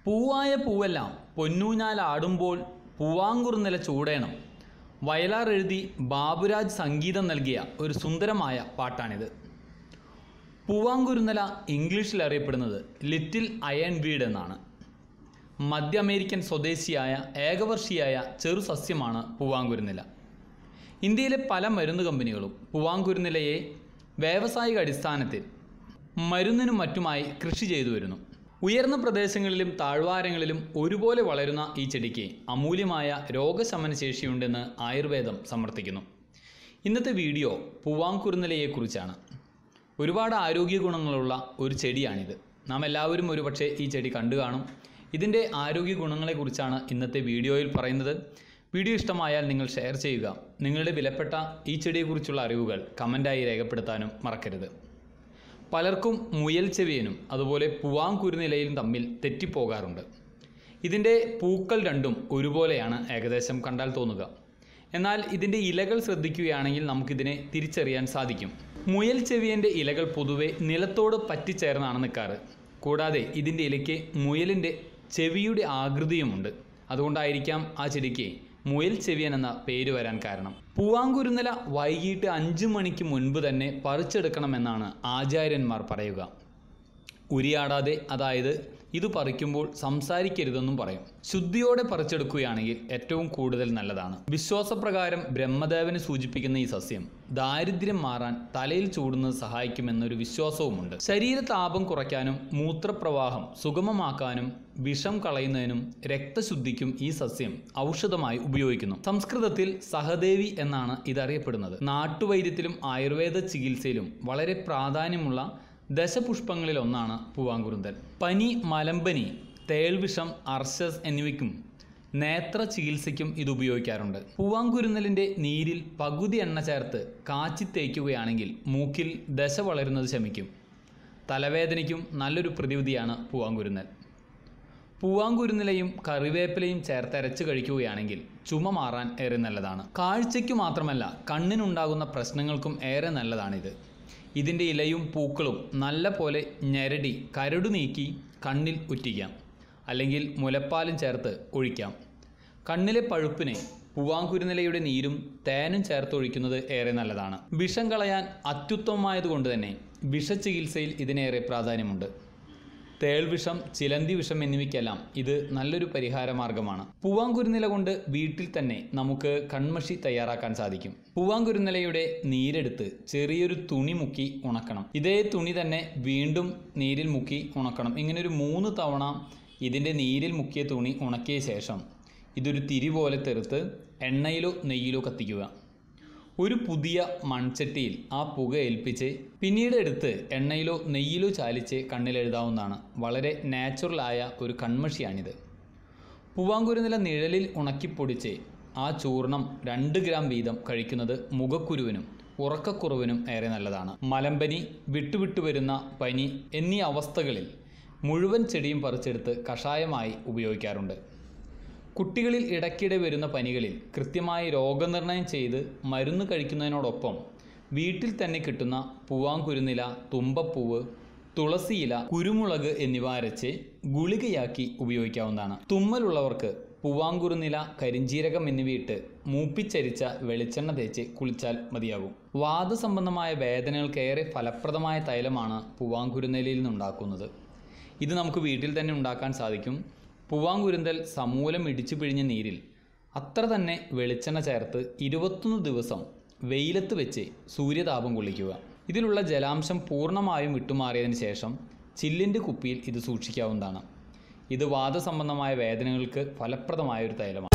പൂവായ പൂവെല്ലാം പൊന്നൂഞ്ഞാലാടുമ്പോൾ പൂവാങ്കുറുനില ചൂടേണം വയലാർ എഴുതി ബാബുരാജ് സംഗീതം നൽകിയ ഒരു സുന്ദരമായ പാട്ടാണിത് പൂവാങ്കുരുന്നല ഇംഗ്ലീഷിൽ അറിയപ്പെടുന്നത് ലിറ്റിൽ അയൺ വീഡ് എന്നാണ് മധ്യ അമേരിക്കൻ സ്വദേശിയായ ഏകവർഷിയായ ചെറു സസ്യമാണ് പൂവാങ്കുരുന്നില ഇന്ത്യയിലെ പല മരുന്ന് കമ്പനികളും പൂവാങ്കുരുന്നിലയെ വ്യാവസായിക അടിസ്ഥാനത്തിൽ മരുന്നിനും മറ്റുമായി കൃഷി ചെയ്തു വരുന്നു ഉയർന്ന പ്രദേശങ്ങളിലും താഴ്വാരങ്ങളിലും ഒരുപോലെ വളരുന്ന ഈ ചെടിക്ക് അമൂല്യമായ രോഗശമന ശേഷിയുണ്ടെന്ന് ആയുർവേദം സമർത്ഥിക്കുന്നു ഇന്നത്തെ വീഡിയോ പൂവാങ്കുരുന്നിലയെക്കുറിച്ചാണ് ഒരുപാട് ആരോഗ്യ ഗുണങ്ങളുള്ള ഒരു ചെടിയാണിത് നാം എല്ലാവരും ഒരുപക്ഷെ ഈ ചെടി കണ്ടു കാണും ഇതിൻ്റെ ആരോഗ്യ ഗുണങ്ങളെക്കുറിച്ചാണ് ഇന്നത്തെ വീഡിയോയിൽ പറയുന്നത് വീഡിയോ ഇഷ്ടമായാൽ നിങ്ങൾ ഷെയർ ചെയ്യുക നിങ്ങളുടെ വിലപ്പെട്ട ഈ ചെടിയെക്കുറിച്ചുള്ള അറിവുകൾ കമൻറ്റായി രേഖപ്പെടുത്താനും മറക്കരുത് പലർക്കും മുയൽ ചെവിയനും അതുപോലെ പൂവാങ്കുരുനിലയും തമ്മിൽ തെറ്റിപ്പോകാറുണ്ട് ഇതിൻ്റെ പൂക്കൾ രണ്ടും ഒരുപോലെയാണ് ഏകദേശം കണ്ടാൽ തോന്നുക എന്നാൽ ഇതിൻ്റെ ഇലകൾ ശ്രദ്ധിക്കുകയാണെങ്കിൽ നമുക്കിതിനെ തിരിച്ചറിയാൻ സാധിക്കും മുയൽ ചെവിയൻ്റെ ഇലകൾ പൊതുവെ നിലത്തോട് പറ്റിച്ചേർന്നാണ് നിൽക്കാറ് കൂടാതെ ഇതിൻ്റെ ഇലയ്ക്ക് മുയലിൻ്റെ ചെവിയുടെ ആകൃതിയുമുണ്ട് അതുകൊണ്ടായിരിക്കാം ആ ചെടിക്ക് മുയൽ ചെവിയൻ എന്ന പേര് വരാൻ കാരണം പൂവാങ്കുരുന്നില വൈകിട്ട് അഞ്ചു മണിക്ക് മുൻപ് തന്നെ പറിച്ചെടുക്കണമെന്നാണ് ആചാര്യന്മാർ പറയുക ഉരിയാടാതെ അതായത് ഇത് പറിക്കുമ്പോൾ സംസാരിക്കരുതെന്നും പറയും ശുദ്ധിയോടെ പറിച്ചെടുക്കുകയാണെങ്കിൽ ഏറ്റവും കൂടുതൽ നല്ലതാണ് വിശ്വാസപ്രകാരം ബ്രഹ്മദേവന് സൂചിപ്പിക്കുന്ന ഈ സസ്യം ദാരിദ്ര്യം മാറാൻ തലയിൽ ചൂടുന്നത് സഹായിക്കുമെന്നൊരു വിശ്വാസവുമുണ്ട് ശരീര താപം കുറയ്ക്കാനും മൂത്രപ്രവാഹം സുഗമമാക്കാനും വിഷം കളയുന്നതിനും രക്തശുദ്ധിക്കും ഈ സസ്യം ഔഷധമായി ഉപയോഗിക്കുന്നു സംസ്കൃതത്തിൽ സഹദേവി എന്നാണ് ഇതറിയപ്പെടുന്നത് നാട്ടുവൈദ്യത്തിലും ആയുർവേദ ചികിത്സയിലും വളരെ പ്രാധാന്യമുള്ള ദശപുഷ്പങ്ങളിൽ ഒന്നാണ് പൂവാങ്കുരുന്തൽ പനി മലമ്പനി തേൾവിഷം അർശസ് എന്നിവയ്ക്കും നേത്ര ചികിത്സയ്ക്കും ഇത് ഉപയോഗിക്കാറുണ്ട് പൂവാങ്കുരുന്നലിൻ്റെ നീരിൽ പകുതി എണ്ണ ചേർത്ത് കാച്ചി തേയ്ക്കുകയാണെങ്കിൽ മൂക്കിൽ ദശ വളരുന്നത് ശമിക്കും തലവേദനയ്ക്കും നല്ലൊരു പ്രതിവിധിയാണ് പൂവാങ്കുരുന്നൽ പൂവാങ്കുരുന്നിലയും കറിവേപ്പിലയും ചേർത്തരച്ച് കഴിക്കുകയാണെങ്കിൽ ചുമ മാറാൻ ഏറെ നല്ലതാണ് കാഴ്ചയ്ക്കു മാത്രമല്ല കണ്ണിനുണ്ടാകുന്ന പ്രശ്നങ്ങൾക്കും ഏറെ നല്ലതാണിത് ഇതിൻ്റെ ഇലയും പൂക്കളും നല്ല പോലെ ഞെരടി കരടു നീക്കി കണ്ണിൽ ഉറ്റിക്കാം അല്ലെങ്കിൽ മുലപ്പാലും ചേർത്ത് ഒഴിക്കാം കണ്ണിലെ പഴുപ്പിനെ പൂവാങ്കുരുനിലയുടെ നീരും തേനും ചേർത്ത് ഒഴിക്കുന്നത് ഏറെ നല്ലതാണ് വിഷം കളയാൻ അത്യുത്തമമായതുകൊണ്ട് തന്നെ വിഷചികിത്സയിൽ ഇതിനേറെ പ്രാധാന്യമുണ്ട് തേൾവിഷം ചിലന്തി വിഷം എന്നിവയ്ക്കെല്ലാം ഇത് നല്ലൊരു പരിഹാര മാർഗമാണ് പൂവാങ്കുരുനില കൊണ്ട് വീട്ടിൽ തന്നെ നമുക്ക് കൺമഷി തയ്യാറാക്കാൻ സാധിക്കും പൂവാങ്കുരുനിലയുടെ നീരെടുത്ത് ചെറിയൊരു തുണി മുക്കി ഉണക്കണം ഇതേ തുണി തന്നെ വീണ്ടും നീരിൽ മുക്കി ഉണക്കണം ഇങ്ങനെ ഒരു മൂന്ന് തവണ ഇതിൻ്റെ നീരിൽ മുക്കിയ തുണി ഉണക്കിയ ശേഷം ഇതൊരു തിരി പോലെ തെറുത്ത് എണ്ണയിലോ നെയ്യിലോ കത്തിക്കുക ഒരു പുതിയ മൺചട്ടിയിൽ ആ പുക ഏൽപ്പിച്ച് പിന്നീട് എടുത്ത് എണ്ണയിലോ നെയ്യിലോ ചാലിച്ച് കണ്ണിലെഴുതാവുന്നതാണ് വളരെ നാച്ചുറലായ ഒരു കൺമഷിയാണിത് പൂവാങ്കുരുനില നിഴലിൽ ഉണക്കിപ്പൊടിച്ച് ആ ചൂർണം രണ്ട് ഗ്രാം വീതം കഴിക്കുന്നത് മുഖക്കുരുവിനും ഉറക്കക്കുറവിനും ഏറെ നല്ലതാണ് മലമ്പനി വിട്ടുവിട്ടു വരുന്ന പനി എന്നീ അവസ്ഥകളിൽ മുഴുവൻ ചെടിയും പറിച്ചെടുത്ത് കഷായമായി ഉപയോഗിക്കാറുണ്ട് കുട്ടികളിൽ ഇടയ്ക്കിടെ വരുന്ന പനികളിൽ കൃത്യമായി രോഗനിർണയം ചെയ്ത് മരുന്ന് കഴിക്കുന്നതിനോടൊപ്പം വീട്ടിൽ തന്നെ കിട്ടുന്ന പൂവാങ്കുരുന്നില തുമ്പപ്പൂവ് തുളസിയില കുരുമുളക് എന്നിവ അരച്ച് ഗുളികയാക്കി ഉപയോഗിക്കാവുന്നതാണ് തുമ്മലുള്ളവർക്ക് പൂവാങ്കുരുന്നില കരിഞ്ചീരകം എന്നിവയിട്ട് മൂപ്പിച്ചരിച്ച വെളിച്ചെണ്ണ തേച്ച് കുളിച്ചാൽ മതിയാകും വാദസംബന്ധമായ വേദനകൾക്കേറെ ഫലപ്രദമായ തൈലമാണ് പൂവാങ്കുരുന്നിലയിൽ നിന്നുണ്ടാക്കുന്നത് ഇത് നമുക്ക് വീട്ടിൽ തന്നെ ഉണ്ടാക്കാൻ സാധിക്കും പൂവാങ്കുരുന്തൽ സമൂലം ഇടിച്ചു പിഴിഞ്ഞ നീരിൽ അത്ര തന്നെ വെളിച്ചെണ്ണ ചേർത്ത് ഇരുപത്തൊന്ന് ദിവസം വെയിലത്ത് വെച്ച് സൂര്യതാപം കൊള്ളിക്കുക ഇതിലുള്ള ജലാംശം പൂർണ്ണമായും വിട്ടുമാറിയതിന് ശേഷം ചില്ലിൻ്റെ കുപ്പിയിൽ ഇത് സൂക്ഷിക്കാവുന്നതാണ് ഇത് വാദസംബന്ധമായ വേദനകൾക്ക് ഫലപ്രദമായ ഒരു തൈലമാണ്